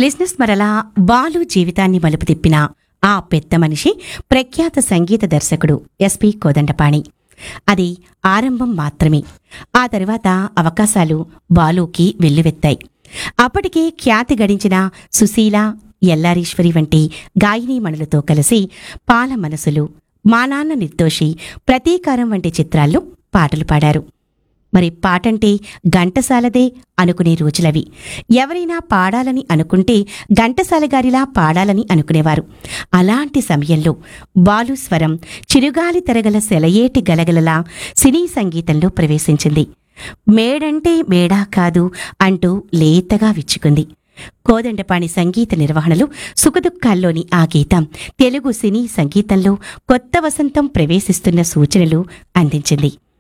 లిస్నెస్ మరలా బాలు జీవితాన్ని మలుపు తిప్పిన ఆ పెద్ద మనిషి ప్రఖ్యాత సంగీత దర్శకుడు ఎస్పి కోదండపాణి అది ఆరంభం మాత్రమే ఆ తర్వాత అవకాశాలు బాలుకి వెల్లువెత్తాయి అప్పటికే ఖ్యాతి గడించిన సుశీల ఎల్లారీశ్వరి వంటి గాయనీమణులతో కలిసి పాల మనసులు మా నాన్న నిర్దోషి ప్రతీకారం వంటి చిత్రాల్లో పాటలు పాడారు మరి పాటంటే ఘంటసాలదే అనుకునే రోజులవి ఎవరైనా పాడాలని అనుకుంటే ఘంటసాల గారిలా పాడాలని అనుకునేవారు అలాంటి సమయంలో బాలు స్వరం చిరుగాలి తెరగల సెలయేటి గలగలలా సినీ సంగీతంలో ప్రవేశించింది మేడంటే మేడా కాదు అంటూ లేతగా విచ్చుకుంది కోదండపాణి సంగీత నిర్వహణలో సుఖదుఖాల్లోని ఆ గీతం తెలుగు సినీ సంగీతంలో కొత్త వసంతం ప్రవేశిస్తున్న సూచనలు అందించింది